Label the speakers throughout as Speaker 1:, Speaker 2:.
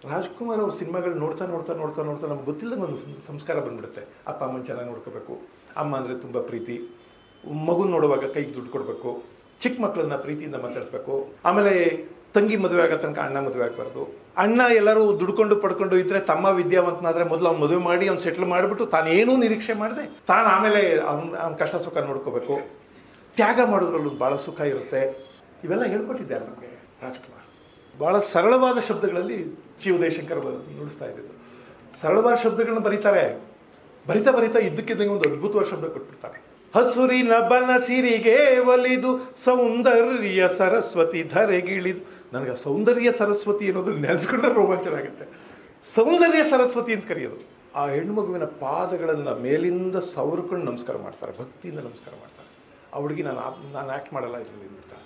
Speaker 1: ರಾಜ್ಕುಮಾರ್ ಅವ್ರ ಸಿನಿಮಾಗಳು ನೋಡ್ತಾ ನೋಡ್ತಾ ನೋಡ್ತಾ ನೋಡ್ತಾ ನಮ್ಗೆ ಗೊತ್ತಿಲ್ಲದಂಗೆ ಒಂದು ಸಂ- ಸಂಸ್ಕಾರ ಬಂದ್ಬಿಡುತ್ತೆ ಅಪ್ಪ ಅಮ್ಮನ ಚೆನ್ನಾಗಿ ನೋಡ್ಕೋಬೇಕು ಅಮ್ಮ ಅಂದರೆ ತುಂಬ ಪ್ರೀತಿ ಮಗು ನೋಡುವಾಗ ಕೈಗೆ ದುಡ್ಡು ಕೊಡಬೇಕು ಚಿಕ್ಕ ಮಕ್ಕಳನ್ನ ಪ್ರೀತಿಯಿಂದ ಮಾತಾಡಿಸ್ಬೇಕು ಆಮೇಲೆ ತಂಗಿ ಮದುವೆ ಆಗೋ ತನಕ ಅಣ್ಣ ಮದುವೆ ಆಗಬಾರ್ದು ಅಣ್ಣ ಎಲ್ಲರೂ ದುಡ್ಕೊಂಡು ಪಡ್ಕೊಂಡು ಇದ್ರೆ ತಮ್ಮ ವಿದ್ಯಾವಂತನಾದ್ರೆ ಮೊದಲು ಅವ್ನು ಮದುವೆ ಮಾಡಿ ಅವ್ನು ಸೆಟ್ಲ್ ಮಾಡಿಬಿಟ್ಟು ತಾನೇನೂ ನಿರೀಕ್ಷೆ ಮಾಡಿದೆ ತಾನು ಆಮೇಲೆ ಅವ್ನ ಅವ್ನ ಕಷ್ಟ ಸುಖ ನೋಡ್ಕೋಬೇಕು ತ್ಯಾಗ ಮಾಡೋದ್ರಲ್ಲೂ ಭಾಳ ಸುಖ ಇರುತ್ತೆ ಇವೆಲ್ಲ ಹೇಳ್ಕೊಟ್ಟಿದ್ದಾರೆ ನಮಗೆ ರಾಜ್ಕುಮಾರ್ ಭಾಳ ಸರಳವಾದ ಶಬ್ದಗಳಲ್ಲಿ ಜಿ ಉದಯಶಂಕರ್ ಬ- ನುಡಿಸ್ತಾ ಇದ್ದಿದ್ದು ಸರಳವಾದ ಶಬ್ದಗಳನ್ನ ಬರೀತಾರೆ ಬರಿತಾ ಬರಿತಾ ಇದ್ದಕ್ಕಿದ್ದಂಗೆ ಒಂದು ಅದ್ಭುತವಾದ ಶಬ್ದ ಕೊಟ್ಬಿಡ್ತಾರೆ ಹಸುರಿನ ಬನ ಸಿರಿಗೆ ಒಲಿದು ಸೌಂದರ್ಯ ಸರಸ್ವತಿ ಧರೆಗಿಳಿದು ನನಗೆ ಆ ಸೌಂದರ್ಯ ಸರಸ್ವತಿ ಅನ್ನೋದು ನೆನೆಸ್ಕೊಂಡ್ರೆ ರೋಮಾಂಚನ ಆಗುತ್ತೆ ಸೌಂದರ್ಯ ಸರಸ್ವತಿ ಅಂತ ಕರೆಯೋದು ಆ ಹೆಣ್ಮಗುವಿನ ಪಾದಗಳನ್ನ ಮೇಲಿಂದ ಸವರ್ಕೊಂಡು ನಮಸ್ಕಾರ ಮಾಡ್ತಾರೆ ಭಕ್ತಿಯಿಂದ ನಮಸ್ಕಾರ ಮಾಡ್ತಾರೆ ಆ ಹುಡುಗಿ ನಾನು ಆ- ನಾನು ಆ್ಯಕ್ಟ್ ಮಾಡಲ್ಲ ಇದರಲ್ಲಿ ಅಂದ್ಬಿಡ್ತಾರೆ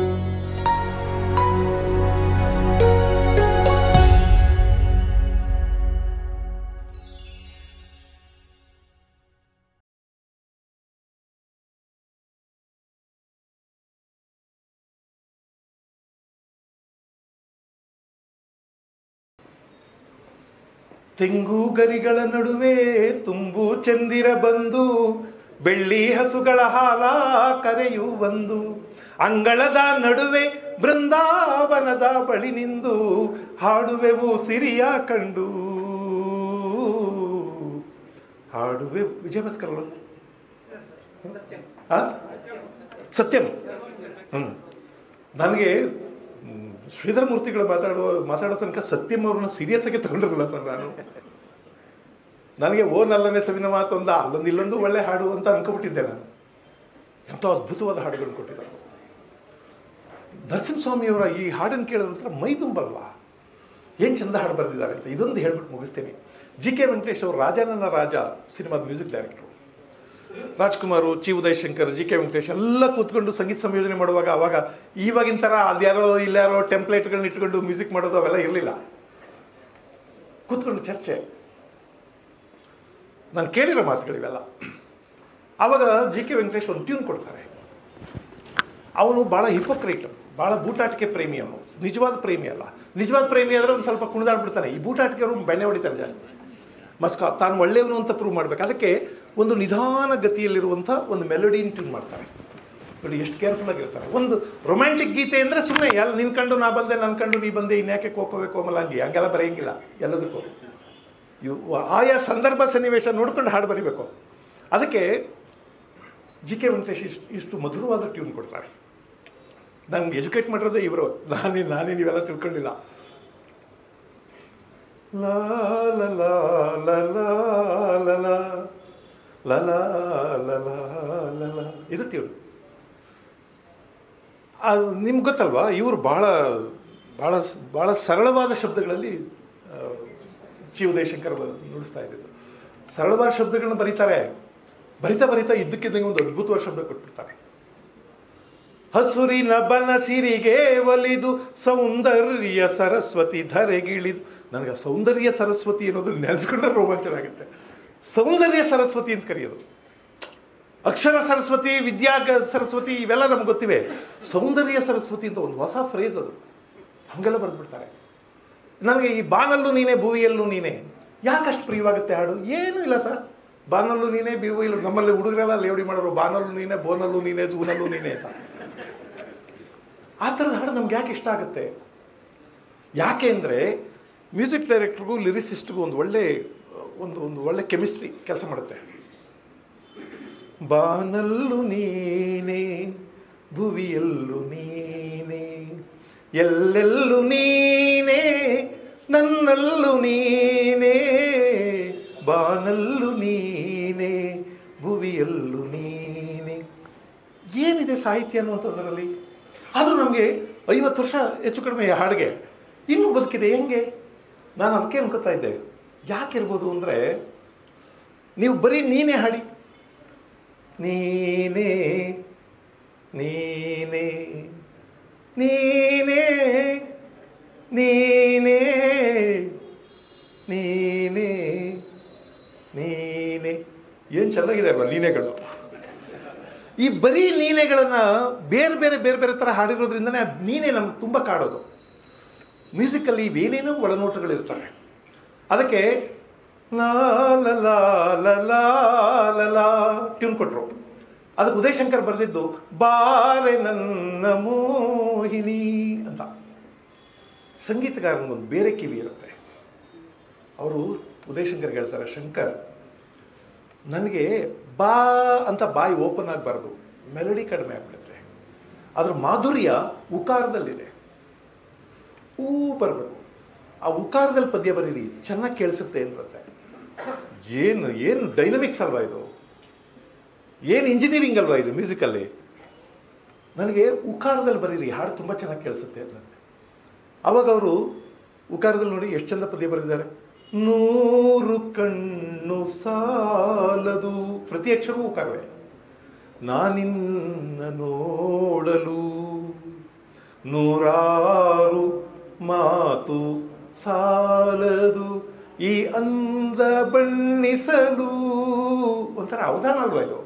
Speaker 1: ತೆಂಗು ಗರಿಗಳ ನಡುವೆ ತುಂಬು ಚಂದಿರ ಬಂದು ಬೆಳ್ಳಿ ಹಸುಗಳ ಹಾಲ ಕರೆಯು ಬಂದು ಅಂಗಳದ ನಡುವೆ ಬೃಂದಾವನದ ಬಳಿ ನಿಂದು ಹಾಡುವೆವು ಸಿರಿಯ ಕಂಡು ಹಾಡುವೆ ವಿಜಯ ಭಾಸ್ಕರ್ ಅಲ್ವಾ ಸರ್ ಆ? ಸತ್ಯಂ ಹ್ಮ್ ನನಗೆ ಮ್, ಶ್ರೀಧರ ಮೂರ್ತಿಗಳು ಮಾತಾಡುವ ಮಾತಾಡೋ ತನಕ ಸತ್ಯಂ ಅವ್ರನ್ನ ಸೀರಿಯಸ್ ಆಗಿ ತಗೊಂಡಿರಲಿಲ್ಲ ಸರ್ ನಾನು ನನಗೆ ಓ ನಲ್ಲನೇ ಸವಿನ ಮಾತೊಂದ ಅಲ್ಲೊಂದು ಇಲ್ಲೊಂದು ಒಳ್ಳೆ ಹಾಡು ಅಂತ ಅನ್ಕೊಬಿಟ್ಟಿದ್ದೆ ನಾನು ಎಂಥ ಅದ್ಭುತವಾದ ಹಾಡುಗಳನ್ನು ಕೊಟ್ಟಿದ್ದಾರೆ ನರಸಿಂಹಸ್ವಾಮಿಯವರ ಈ ಹಾಡನ್ನು ಕೇಳಿದ ನಂತರ ಮೈ ತುಂಬಲ್ವಾ ಏನು ಚಂದ ಹಾಡು ಬರೆದಿದ್ದಾರೆ ಅಂತ ಇದೊಂದು ಹೇಳ್ಬಿಟ್ಟು ಮುಗಿಸ್ತೇನೆ ಜಿ ಕೆ ವೆಂಕಟೇಶ್ ಅವರು ರಾಜನನ್ನ ರಾಜ ಸಿನಿಮಾದ music director Rajkumar Chi Udayashankar G K Venkatesh ಎಲ್ಲ ಕೂತ್ಕೊಂಡು ಸಂಗೀತ ಸಂಯೋಜನೆ ಮಾಡುವಾಗ ಅವಾಗ ಇವಾಗಿನ ಥರ ಅದ್ಯಾರೋ ಇಲ್ಲಾರೋ ಟೆಂಪ್ಲೇಟ್ಗಳನ್ನ ಇಟ್ಕೊಂಡು ಮ್ಯೂಸಿಕ್ ಮಾಡೋದು ಅವೆಲ್ಲ ಇರಲಿಲ್ಲ ಕೂತ್ಕೊಂಡು ಚರ್ಚೆ ನಾನು ಕೇಳಿರೋ ಮಾತುಗಳಿವೆಲ್ಲ ಆವಾಗ ಜಿ ಕೆ ವೆಂಕಟೇಶ್ ಒಂದು ಟ್ಯೂನ್ ಕೊಡ್ತಾರೆ ಅವನು ಭಾಳ ಹಿಪೋಕ್ರೇಟ್ ಭಾಳ ಬೂಟಾಟಿಕೆ ಪ್ರೇಮಿ ಅವನು ನಿಜವಾದ ಪ್ರೇಮಿ ಅಲ್ಲ ನಿಜವಾದ ಪ್ರೇಮಿ ಆದರೆ ಒಂದು ಸ್ವಲ್ಪ ಕುಣಿದಾಡ್ಬಿಡ್ತಾನೆ ಈ ಬೂಟಾಟಿಕೆಯವರು ಬೆಣ್ಣೆ ಹೊಡಿತಾರೆ ಜಾಸ್ತಿ ಮಸ್ಕ ತಾನು ಒಳ್ಳೆಯವನು ಅಂತ ಪ್ರೂವ್ ಮಾಡ್ಬೇಕು ಅದಕ್ಕೆ ಒಂದು ನಿಧಾನ ಗತಿಯಲ್ಲಿರುವಂಥ ಒಂದು ಮೆಲೋಡಿನ ಟ್ಯೂನ್ ಮಾಡ್ತಾರೆ ನೋಡಿ ಎಷ್ಟು ಕೇರ್ಫುಲ್ ಆಗಿರ್ತಾರೆ ಒಂದು ರೊಮ್ಯಾಂಟಿಕ್ ಗೀತೆ ಅಂದರೆ ಸುಮ್ಮನೆ ಎಲ್ಲ ನಿನ್ ಕಂಡು ನಾ ಬಂದೆ ನನ್ನ ಕಂಡು ನೀ ಬಂದೆ ಇನ್ಯಾಕೆ ಕೋಪವೇ ಕೋಮಲಾಂಗಿ ಹಂಗೆಲ್ಲ ಬರೆಯಂಗಿಲ್ಲ ಎಲ್ಲದಕ್ಕೂ ಇವು ಆಯಾ ಸಂದರ್ಭ ಸನ್ನಿವೇಶ ನೋಡ್ಕೊಂಡು ಹಾಡು ಬರಿಬೇಕು ಅದಕ್ಕೆ ಜಿ ಕೆ ವೆಂಕಟೇಶ್ ಇಷ್ಟು ಇಷ್ಟು ಮಧುರವಾದ ಟ್ಯೂನ್ ಕೊಡ್ತಾರೆ ನಂಗೆ ಎಜುಕೇಟ್ ಮಾಡಿರೋದೇ ಇವರು ನಾನೇ ನಾನೇ ನೀವೆಲ್ಲ ತಿಳ್ಕೊಂಡಿಲ್ಲ ಲಾ ಲ ಲಾ ಲ ಲಾ ಲ ಲಾ ಲ ಲಾ ಲ ಲಾ ಲ ಲಾ. ಇದು ಟ್ಯೂನ್ ಅದು ನಿಮ್ಗೆ ಗೊತ್ತಲ್ವಾ ಇವರು ಭಾಳ ಭಾಳ ಭಾಳ ಸರಳವಾದ ಶಬ್ದಗಳಲ್ಲಿ ಆ, ಜಿ ಉದಯಶಂಕರ್ ಬ- ನುಡಿಸ್ತಾ ಇದ್ದಿದ್ದು ಸರಳವಾದ ಶಬ್ದಗಳನ್ನ ಬರೀತಾರೆ ಬರಿತಾ ಬರಿತಾ ಇದ್ದಕ್ಕಿದ್ದಂಗೆ ಒಂದು ಅದ್ಭುತವಾದ ಶಬ್ದ ಕೊಟ್ಬಿಡ್ತಾರೆ ಹಸುರಿನ ಬನ ಸಿರಿಗೆ ಒಲಿದು ಸೌಂದರ್ಯ ಸರಸ್ವತಿ ಧರೆಗಿಳಿದು ನನಗೆ ಆ ಸೌಂದರ್ಯ ಸರಸ್ವತಿ ಅನ್ನೋದು ನೆನೆಸ್ಕೊಂಡ್ರೆ ರೋಮಾಂಚನ ಆಗುತ್ತೆ ಸೌಂದರ್ಯ ಸರಸ್ವತಿ ಅಂತ ಕರೆಯೋದು ಅಕ್ಷರ ಸರಸ್ವತಿ ವಿದ್ಯಾ ಗ- ಸರಸ್ವತಿ ಇವೆಲ್ಲ ನಮ್ಗೆ ಗೊತ್ತಿವೆ ಸೌಂದರ್ಯ ಸರಸ್ವತಿ ಅಂತ ಒಂದು ಹೊಸ ಫ್ರೇಸ್ ಅದು ಹಂಗೆಲ್ಲ ಬರೆದ್ಬಿಡ್ತಾರೆ ನನಗೆ ಈ ಬಾನಲ್ಲೂ ನೀನೇ ಭೂವಿಯಲ್ಲೂ ನೀನೇ ಯಾಕಷ್ಟು ಪ್ರಿಯವಾಗುತ್ತೆ ಹಾಡು ಏನೂ ಇಲ್ಲ ಸರ್ ಬಾನಲ್ಲೂ ನೀನೇ ಭೂವಿಯಲ್ಲೂ ನಮ್ಮಲ್ಲಿ ಹುಡುಗರೆಲ್ಲ ಲೇವಡಿ ಮಾಡೋರು ಬಾನಲ್ಲೂ ನೀನೇ ಬೋನಲ್ಲೂ ನೀನೇ ಜೂನಲ್ಲೂ ನೀನೇ ಅಂತ ಆ ಥರದ ಹಾಡು ನಮ್ಗೆ ಯಾಕೆ ಇಷ್ಟ ಆಗುತ್ತೆ ಯಾಕೆ ಅಂದರೆ ಮ್ಯೂಸಿಕ್ ಡೈರೆಕ್ಟ್ರಿಗೂ ಲಿರಿಸಿಸ್ಟ್ಗೂ ಒಂದು ಒಳ್ಳೆ ಒಂದು ಒಂದು ಒಳ್ಳೆ ಕೆಮಿಸ್ಟ್ರಿ ಕೆಲಸ ಮಾಡುತ್ತೆ ಬಾನಲ್ಲು ನೀನೇ ಭುವಿಯಲ್ಲು ನೀನೇ ಎಲ್ಲೆಲ್ಲೂ ನೀನೇ ನನ್ನಲ್ಲೂ ನೀನೇ ಬಾನಲ್ಲು ನೀನೇ ಭುವಿಯಲ್ಲು ನೀನೇ ಏನಿದೆ ಸಾಹಿತ್ಯ ಅನ್ನುವಂಥದ್ರಲ್ಲಿ ಆದರೂ ನಮಗೆ ಐವತ್ತು ವರ್ಷ ಹೆಚ್ಚು ಕಡಿಮೆ ಈ ಹಾಡಿಗೆ ಇನ್ನೂ ಬದುಕಿದೆ ಹೆಂಗೆ ನಾನು ಅದಕ್ಕೆ ಅನ್ಕೋತಾ ಇದ್ದೆ ಯಾಕಿರ್ಬೋದು ಅಂದರೆ ನೀವು ಬರೀ ನೀನೇ ಹಾಡಿ ನೀನೇ ನೀನೇ ನೀನೇ ನೀನೇ ನೀನೇ ನೀನೇ ಏನು ಚೆನ್ನಾಗಿದೆ ಅಲ್ವಾ ನೀನೆಗಳು ಈ ಬರೀ ನೀನೆಗಳನ್ನ ಬೇರೆ ಬೇರೆ ಬೇರೆ ಬೇರೆ ಥರ ಹಾಡಿರೋದ್ರಿಂದನೇ ನೀನೇ ನಮ್ಗೆ ತುಂಬ ಕಾಡೋದು ಮ್ಯೂಸಿಕಲ್ಲಿ ಇವೇನೇನೋ ಒಳನೋಟಗಳಿರ್ತವೆ ಅದಕ್ಕೆ ಲಾ ಲ ಲಾ ಲ ಲಾ ಲ ಲಾ ಟ್ಯೂನ್ ಕೊಟ್ಟರು ಅದಕ್ಕೆ ಉದಯ್ ಶಂಕರ್ ಬರೆದಿದ್ದು ಬಾರೆ ನನ್ನ ಮೋಹಿನಿ ಅಂತ ಸಂಗೀತಗಾರನಿಗೊಂದು ಬೇರೆ ಕಿವಿ ಇರುತ್ತೆ ಅವರು ಉದಯ್ ಶಂಕರ್ಗೆ ಹೇಳ್ತಾರೆ ಶಂಕರ್ ನನಗೆ ಬಾ ಅಂತ ಬಾಯಿ ಓಪನ್ ಆಗಬಾರ್ದು ಮೆಲಡಿ ಕಡಿಮೆ ಆಗ್ಬಿಡುತ್ತೆ ಅದ್ರ ಮಾಧುರ್ಯ ಉಕಾರದಲ್ಲಿದೆ ಊ ಬರಬೇಕು ಆ ಉಕಾರದಲ್ಲಿ ಪದ್ಯ ಬರೀರಿ ಚೆನ್ನಾಗಿ ಕೇಳಿಸುತ್ತೆ ಅನ್ರುತ್ತೆ ಏನು ಏನು ಡೈನಮಿಕ್ಸ್ ಅಲ್ವಾ ಇದು ಏನು ಇಂಜಿನಿಯರಿಂಗ್ ಅಲ್ವಾ ಇದು ಮ್ಯೂಸಿಕಲ್ಲಿ ನನಗೆ ಉಕಾರದಲ್ಲಿ ಬರೀರಿ ಹಾಡು ತುಂಬ ಚೆನ್ನಾಗಿ ಕೇಳಿಸುತ್ತೆ ಅನ್ನತ್ತೆ ಅವಾಗ ಅವರು ಉಕಾರದಲ್ಲಿ ನೋಡಿ ಎಷ್ಟು ಚಂದ ಪದ್ಯ ಬರೆದಿದ್ದಾರೆ ನೂರು ಕಣ್ಣು ಸಾಲದು ಪ್ರತಿ ಅಕ್ಷರವೂ ಉಕಾರವೇ ನಾನಿನ್ನ ನೋಡಲು ನೂರಾರು ಮಾತು ಸಾಲದು ಈ ಅಂದ ಬಣ್ಣಿಸಲು ಒಂಥರ ಅವಧಾನ ಅಲ್ವಾ ಇದು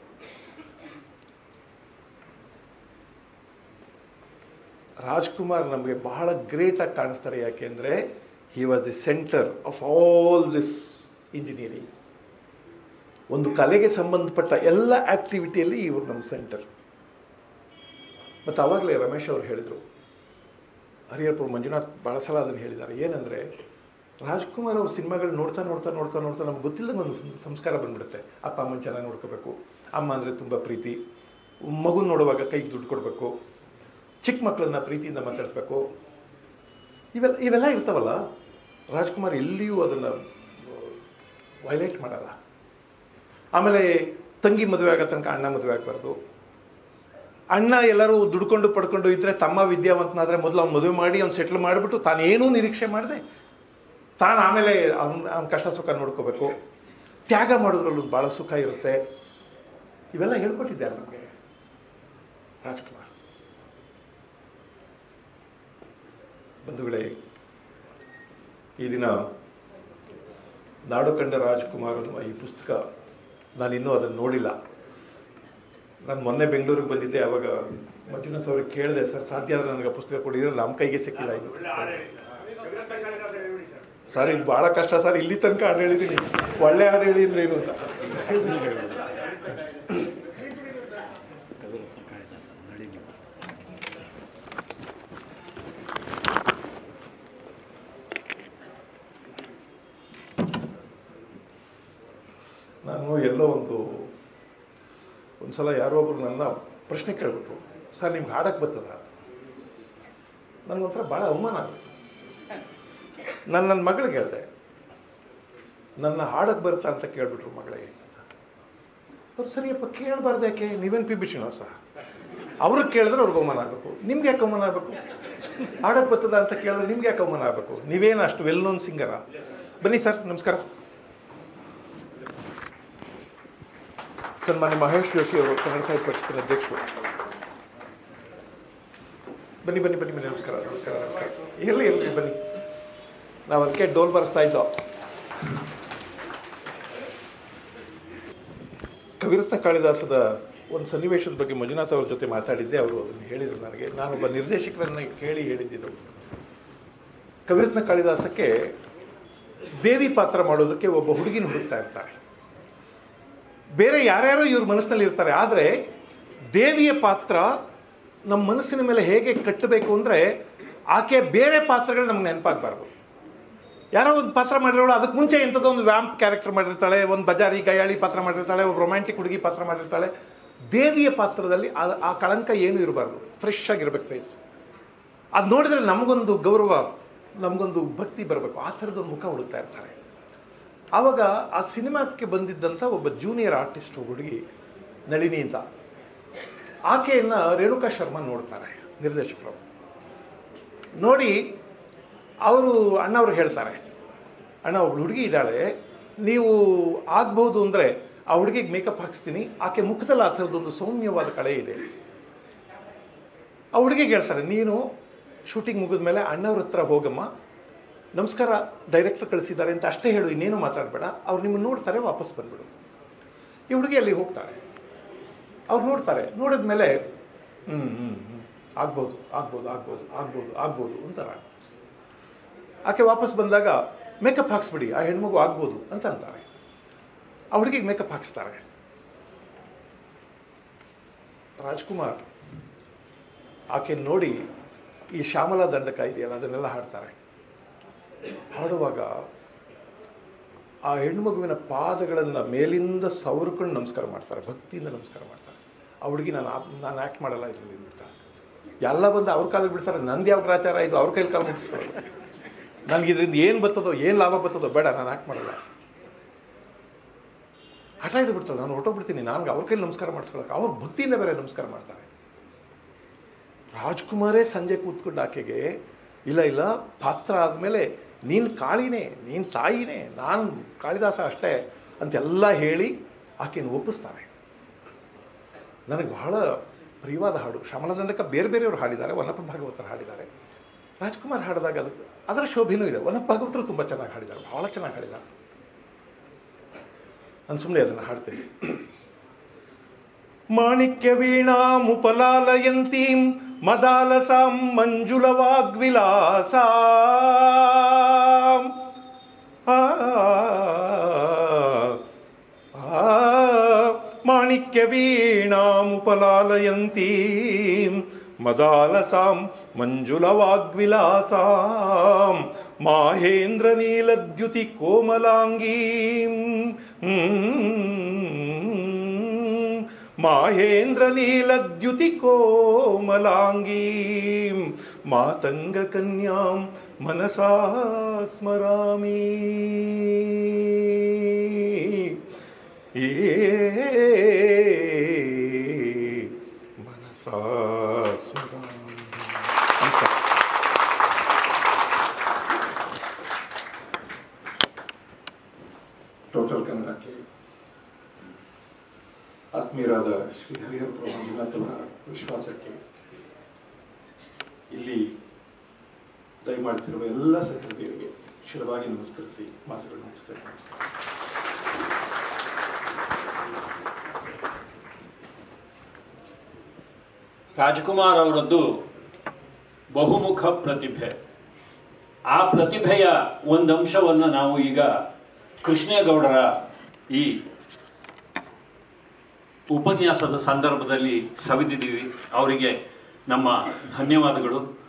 Speaker 1: ರಾಜ್ಕುಮಾರ್ ನಮಗೆ ಬಹಳ ಗ್ರೇಟ್ ಆಗಿ ಕಾಣಿಸ್ತಾರೆ ಯಾಕೆಂದ್ರೆ he was the center of all this engineering ಒಂದು ಕಲೆಗೆ ಸಂಬಂಧಪಟ್ಟ ಎಲ್ಲ ಆಕ್ಟಿವಿಟಿಯಲ್ಲಿ ಇವರು ನಮ್ಮ ಸೆಂಟರ್ ಮತ್ತು ಅವಾಗಲೇ ರಮೇಶ್ ಅವರು ಹೇಳಿದರು ಹರಿಹರಪುರ ಮಂಜುನಾಥ್ ಭಾಳ ಸಲ ಅದನ್ನು ಹೇಳಿದ್ದಾರೆ ಏನಂದರೆ ರಾಜ್ಕುಮಾರ್ ಅವ್ರ ಸಿನಿಮಾಗಳು ನೋಡ್ತಾ ನೋಡ್ತಾ ನೋಡ್ತಾ ನೋಡ್ತಾ ನಮ್ಗೆ ಗೊತ್ತಿಲ್ಲದ ಒಂದು ಸಂ- ಸಂಸ್ಕಾರ ಬಂದ್ಬಿಡುತ್ತೆ ಅಪ್ಪ ಅಮ್ಮನ ಚೆನ್ನಾಗಿ ನೋಡ್ಕೋಬೇಕು ಅಮ್ಮ ಅಂದರೆ ತುಂಬ ಪ್ರೀತಿ ಮಗುನ ನೋಡುವಾಗ ಕೈಗೆ ದುಡ್ಡು ಕೊಡಬೇಕು ಚಿಕ್ಕ ಮಕ್ಕಳನ್ನ ಪ್ರೀತಿಯಿಂದ ಮಾತಾಡಿಸ್ಬೇಕು ಇವೆಲ್ಲ ಇವೆಲ್ಲ ಇರ್ತಾವಲ್ಲ ರಾಜ್ಕುಮಾರ್ ಎಲ್ಲಿಯೂ ಅದನ್ನು ವೈಲೇಟ್ ಮಾಡಲ್ಲ ಆಮೇಲೆ ತಂಗಿ ಮದುವೆ ಆಗೋ ತನಕ ಅಣ್ಣ ಮದುವೆ ಆಗಬಾರ್ದು ಅಣ್ಣ ಎಲ್ಲರೂ ದುಡ್ಕೊಂಡು ಪಡ್ಕೊಂಡು ಇದ್ರೆ ತಮ್ಮ ವಿದ್ಯಾವಂತನಾದ್ರೆ ಮೊದಲು ಅವ್ನು ಮದುವೆ ಮಾಡಿ ಅವ್ನು ಸೆಟ್ಲ್ ಮಾಡಿಬಿಟ್ಟು ತಾನೇನೂ ನಿರೀಕ್ಷೆ ಮಾಡಿದೆ ತಾನು ಆಮೇಲೆ ಅವ್ನ ಅವ್ನ ಕಷ್ಟ ಸುಖ ನೋಡ್ಕೋಬೇಕು ತ್ಯಾಗ ಮಾಡೋದ್ರಲ್ಲೂ ಭಾಳ ಸುಖ ಇರುತ್ತೆ ಇವೆಲ್ಲ ಹೇಳ್ಕೊಟ್ಟಿದ್ದಾರೆ ನಮಗೆ ರಾಜ್ಕುಮಾರ್ ಬಂಧುಗಳೇ ಈ ದಿನ ನಾಡು ಕಂಡ ರಾಜ್ಕುಮಾರ್ ಅನ್ನುವ ಈ ಪುಸ್ತಕ ನಾನಿನ್ನೂ ಅದನ್ನು ನೋಡಿಲ್ಲ ನಾನು ಮೊನ್ನೆ ಬೆಂಗಳೂರಿಗೆ ಬಂದಿದ್ದೆ ಅವಾಗ ಮಂಜುನಾಥ್ ಅವ್ರಿಗೆ ಕೇಳಿದೆ ಸರ್ ಸಾಧ್ಯ ಆದರೆ ನನಗೆ ಆ ಪುಸ್ತಕ ಕೊಡಿದ್ರೆ ನಮ್ಮ ಕೈಗೆ ಸಿಕ್ಕಿಲ್ಲ ಇದು ಸರ್ ಇದು ಭಾಳ ಕಷ್ಟ ಸರ್ ಇಲ್ಲಿ ತನಕ ಹಾಡು ಹೇಳಿದ್ದೀನಿ ಒಳ್ಳೆ ಹಾಡು ಹೇಳಿ ಅಂದ್ರೆ ಏನು ಅಂತ ನಾನು ಎಲ್ಲೋ ಒಂದು ಒಂದ್ಸಲ ಯಾರೋ ಒಬ್ರು ನನ್ನ ಪ್ರಶ್ನೆ ಕೇಳ್ಬಿಟ್ರು ಸರ್ ನಿಮ್ಗೆ ಹಾಡಕ್ಕೆ ಬರ್ತದ ನನಗೊಂಥರ ಭಾಳ ಅವಮಾನ ಆಗಿತ್ತು ನಾನು ನನ್ನ ಮಗಳಿಗೆ ಹೇಳಿದೆ ನನ್ನ ಹಾಡಕ್ಕೆ ಬರುತ್ತಾ ಅಂತ ಕೇಳ್ಬಿಟ್ರು ಮಗಳಿಗೆ ಅವ್ರು ಸರಿಯಪ್ಪ ಕೇಳಬಾರ್ದು ಯಾಕೆ ನೀವೇನು ಪಿ ಬಿ ಶ್ರೀನಿವಾಸ ಅವ್ರಿಗೆ ಕೇಳಿದ್ರೆ ಅವ್ರಿಗೆ ಅವಮಾನ ಆಗಬೇಕು ನಿಮ್ಗೆ ಯಾಕೆ ಅವಮಾನ ಆಗಬೇಕು ಹಾಡಕ್ಕೆ ಬರ್ತದ ಅಂತ ಕೇಳಿದ್ರೆ ನಿಮ್ಗೆ ಯಾಕೆ ಅವಮಾನ ಆಗಬೇಕು ನೀವೇನು ಅಷ್ಟು ವೆಲ್ ನೋನ್ ಸಿಂಗರ ಬನ್ನಿ ಸರ್ ನಮಸ್ಕಾರ ಸನ್ಮಾನ್ಯ ಮಹೇಶ್ ಜೋಶಿ ಅವರು ಕನ್ನಡ ಸಾಹಿತ್ಯ ಪರಿಷತ್ತಿನ ಅಧ್ಯಕ್ಷರು ಬನ್ನಿ ಬನ್ನಿ ಬನ್ನಿ ಬನ್ನಿ ನಮಸ್ಕಾರ ನಮಸ್ಕಾರ ನಮಸ್ಕಾರ ಇರಲಿ ಇರಲಿ ಬನ್ನಿ ನಾವು ಅದಕ್ಕೆ ಡೋಲ್ ಬರೆಸ್ತಾ ಇದ್ದೋ ಕವಿರತ್ನ ಕಾಳಿದಾಸದ ಒಂದು ಸನ್ನಿವೇಶದ ಬಗ್ಗೆ ಮಂಜುನಾಥ್ ಅವ್ರ ಜೊತೆ ಮಾತಾಡಿದ್ದೆ ಅವರು ಅದನ್ನು ಹೇಳಿದರು ನನಗೆ ನಾನೊಬ್ಬ ನಿರ್ದೇಶಕರನ್ನ ಕೇಳಿ ಹೇಳಿದ್ದಿದ್ದು ಕವಿರತ್ನ ಕಾಳಿದಾಸಕ್ಕೆ ದೇವಿ ಪಾತ್ರ ಮಾಡೋದಕ್ಕೆ ಒಬ್ಬ ಹುಡುಗಿನ ಹುಡುಕ್ತಾ ಇರ್ತಾರೆ ಬೇರೆ ಯಾರ್ಯಾರೋ ಇವ್ರ ಮನಸ್ಸಿನಲ್ಲಿ ಇರ್ತಾರೆ ಆದರೆ ದೇವಿಯ ಪಾತ್ರ ನಮ್ಮ ಮನಸ್ಸಿನ ಮೇಲೆ ಹೇಗೆ ಕಟ್ಟಬೇಕು ಅಂದರೆ ಆಕೆ ಬೇರೆ ಪಾತ್ರಗಳು ನಮ್ಗೆ ನೆನಪಾಗಬಾರ್ದು ಯಾರೋ ಒಂದು ಪಾತ್ರ ಮಾಡಿರೋಳು ಅದಕ್ಕೆ ಮುಂಚೆ ಎಂಥದೋ ಒಂದು ವ್ಯಾಂಪ್ ಕ್ಯಾರೆಕ್ಟರ್ ಮಾಡಿರ್ತಾಳೆ ಒಂದು ಬಜಾರಿ ಗಯಾಳಿ ಪಾತ್ರ ಮಾಡಿರ್ತಾಳೆ ಒಬ್ಬ ರೊಮ್ಯಾಂಟಿಕ್ ಹುಡುಗಿ ಪಾತ್ರ ಮಾಡಿರ್ತಾಳೆ ದೇವಿಯ ಪಾತ್ರದಲ್ಲಿ ಆ- ಆ ಕಳಂಕ ಏನೂ ಇರಬಾರ್ದು ಫ್ರೆಶ್ ಆಗಿರ್ಬೇಕು ಫೇಸ್ ಅದು ನೋಡಿದ್ರೆ ನಮಗೊಂದು ಗೌರವ ನಮಗೊಂದು ಭಕ್ತಿ ಬರಬೇಕು ಆ ಥರದೊಂದು ಮುಖ ಹುಡುಕ್ತಾ ಇರ್ತಾರೆ ಆವಾಗ ಆ ಸಿನಿಮಾಕ್ಕೆ ಬಂದಿದ್ದಂಥ ಒಬ್ಬ ಜೂನಿಯರ್ ಆರ್ಟಿಸ್ಟ್ ಹುಡುಗಿ ನಳಿನಿ ಅಂತ ಆಕೆಯನ್ನು ರೇಣುಕಾ ಶರ್ಮಾ ನೋಡ್ತಾರೆ ನಿರ್ದೇಶಕರು ನೋಡಿ ಅವರು ಅಣ್ಣವ್ರು ಹೇಳ್ತಾರೆ ಅಣ್ಣ ಒಬ್ಳು ಹುಡುಗಿ ಇದ್ದಾಳೆ ನೀವು ಆಗ್ಬೋದು ಅಂದರೆ ಆ ಹುಡುಗಿಗೆ ಮೇಕಪ್ ಹಾಕ್ಸ್ತೀನಿ ಆಕೆ ಮುಖದಲ್ಲಿ ಆ ಥರದೊಂದು ಸೌಮ್ಯವಾದ ಕಳೆ ಇದೆ ಆ ಹುಡುಗಿಗೆ ಹೇಳ್ತಾರೆ ನೀನು ಶೂಟಿಂಗ್ ಮುಗಿದ ಮೇಲೆ ಅಣ್ಣವ್ರ ಹತ್ರ ಹೋಗಮ್ಮ ನಮಸ್ಕಾರ ಡೈರೆಕ್ಟರ್ ಕಳಿಸಿದ್ದಾರೆ ಅಂತ ಅಷ್ಟೇ ಹೇಳು ಇನ್ನೇನು ಮಾತಾಡಬೇಡ ಅವ್ರು ನಿಮ್ಮನ್ನು ನೋಡ್ತಾರೆ ವಾಪಸ್ ಬಂದ್ಬಿಡು ಈ ಹುಡುಗಿ ಅಲ್ಲಿ ಹೋಗ್ತಾಳೆ ಅವ್ರು ನೋಡ್ತಾರೆ ನೋಡಿದ್ಮೇಲೆ ಹ್ಞೂ ಹ್ಞೂ ಹ್ಞೂ ಆಗ್ಬೋದು ಆಗ್ಬೋದು ಆಗ್ಬೋದು ಆಗ್ಬೋದು ಆಗ್ಬೋದು ಅಂತಾರೆ ಆಕೆ ವಾಪಸ್ ಬಂದಾಗ ಮೇಕಪ್ ಹಾಕ್ಸ್ಬಿಡಿ ಆ ಹೆಣ್ಮಗು ಆಗ್ಬೋದು ಅಂತ ಅಂತಾರೆ ಆ ಹುಡುಗಿಗೆ ಮೇಕಪ್ ಹಾಕ್ಸ್ತಾರೆ ರಾಜ್ಕುಮಾರ್ ಆಕೆ ನೋಡಿ ಈ ಶ್ಯಾಮಲ ದಂಡಕ ಇದೆಯಲ್ಲ ಅದನ್ನೆಲ್ಲ ಹಾಡ್ತಾರೆ ಹಾಡುವಾಗ ಆ ಹೆಣ್ಮಗುವಿನ ಪಾದಗಳನ್ನು ಮೇಲಿಂದ ಸವರ್ಕೊಂಡು ನಮಸ್ಕಾರ ಮಾಡ್ತಾರೆ ಭಕ್ತಿಯಿಂದ ನಮಸ್ಕಾರ ಮಾಡ್ತಾರೆ ಆ ಹುಡುಗಿ ನಾನು ಆ- ನಾನು ಆ್ಯಕ್ಟ್ ಮಾಡಲ್ಲ ಇದರಲ್ಲಿ ಬಿಡ್ತಾರೆ ಎಲ್ಲ ಬಂದು ಅವ್ರ ಕಾಲಿಗೆ ಬಿಡ್ತಾರೆ ನಂದು ಯಾವ ಗ್ರಾಚಾರ ಇದು ಅವ್ರ ಕೈಲಿ ಕಾಲು ಮುಗಿಸ್ಕೊಳ್ಳೋದು ನನಗೆ ಇದರಿಂದ ಏನು ಬರ್ತದೋ ಏನು ಲಾಭ ಬರ್ತದೋ ಬೇಡ ನಾನು ಆ್ಯಕ್ಟ್ ಮಾಡಲ್ಲ ಹಠ ಹಿಡಿದ್ಬಿಡ್ತಾರೆ ನಾನು ಹೊಟ್ಟೋಗ್ಬಿಡ್ತೀನಿ ನನಗೆ ಅವ್ರ ಕೈಲಿ ನಮಸ್ಕಾರ ಮಾಡಿಸ್ಕೊಳಕ್ಕೆ ಅವ್ರ ಭಕ್ತಿಯಿಂದ ಬೇರೆ ನಮಸ್ಕಾರ ಮಾಡ್ತಾರೆ ರಾಜ್ಕುಮಾರೇ ಸಂಜೆ ಕೂತ್ಕೊಂಡು ಆಕೆಗೆ ಇಲ್ಲ ಇಲ್ಲ ಪಾತ್ರ ಆದಮೇಲೆ ನೀನು ಕಾಳಿನೇ ನೀನು ತಾಯಿನೇ ನಾನು ಕಾಳಿದಾಸ ಅಷ್ಟೇ ಅಂತೆಲ್ಲ ಹೇಳಿ ಆಕೆಯನ್ನು ಒಪ್ಪಿಸ್ತಾರೆ ನನಗೆ ಬಹಳ ಪ್ರಿಯವಾದ ಹಾಡು ಶ್ಯಾಮಲದಂಡಕ ಬೇರೆ ಬೇರೆಯವರು ಹಾಡಿದ್ದಾರೆ ವನಪ್ಪ ಭಾಗವತರು ಹಾಡಿದ್ದಾರೆ ರಾಜ್ಕುಮಾರ್ ಹಾಡಿದಾಗ ಅದು ಅದರ ಶೋಭೆನೂ ಇದೆ ವನಪ್ಪ ಭಾಗವತರು ತುಂಬ ಚೆನ್ನಾಗಿ ಹಾಡಿದ್ದಾರೆ ಬಹಳ ಚೆನ್ನಾಗಿ ಹಾಡಿದ್ದಾರೆ ನಾನು ಸುಮ್ಮನೆ ಅದನ್ನು ಹಾಡ್ತೀನಿ ಮಾಣಿಕ್ಯ ವೀಣಾ ಮುಪಲಾಲಯಂತೀಂ ಮದಾಲಸಾಂ ಮಂಜುಳ ವಾಗ್ವಿಲಾಸ ಮಾಣಿಕ್ಯ ವೀಣಾಮುಪಲಾಲಯಂತೀಂ ಮದಾಲಸಾಂ ಮಂಜುಳ ವಾಗ್ವಿಲಾಸಾಂ ಮಾಹೇಂದ್ರ ನೀಲದ್ಯುತಿ ಕೋಮಲಾಂಗೀಂ ಮಾಹೇಂದ್ರ ನೀಲದ್ಯುತಿ ಕೋಮಲಾಂಗೀಂ ಮಾತಂಗ ಕನ್ಯಾಂ ಮನಸಾ ಸ್ಮರಾಮಿ ಏ ಮನಸಾ ಸ್ಮರಾಮಿ ನಮಸ್ಕಾರ ಟೋಟಲ್ ಕನ್ನಡಕ್ಕೆ ಆತ್ಮೀಯರಾದ ಶ್ರೀ ಹರಿಹರ ಮಂಜುನಾಥವರ ವಿಶ್ವಾಸಕ್ಕೆ ಇಲ್ಲಿ ದಯಮಾಡಿಸಿರುವ ಎಲ್ಲ ಸಹೃದಯರಿಗೆ ಶಿರವಾಗಿ ನಮಸ್ಕರಿಸಿ ಮಾತುಗಳು ಮುಗಿಸ್ತೇನೆ ನಮಸ್ಕಾರ
Speaker 2: ರಾಜ್ಕುಮಾರ್ ಅವರದ್ದು ಬಹುಮುಖ ಪ್ರತಿಭೆ ಆ ಪ್ರತಿಭೆಯ ಒಂದು ಅಂಶವನ್ನು ನಾವು ಈಗ ಕೃಷ್ಣೇಗೌಡರ ಈ ಉಪನ್ಯಾಸದ ಸಂದರ್ಭದಲ್ಲಿ ಸವಿದಿದ್ದೀವಿ ಅವರಿಗೆ ನಮ್ಮ ಧನ್ಯವಾದಗಳು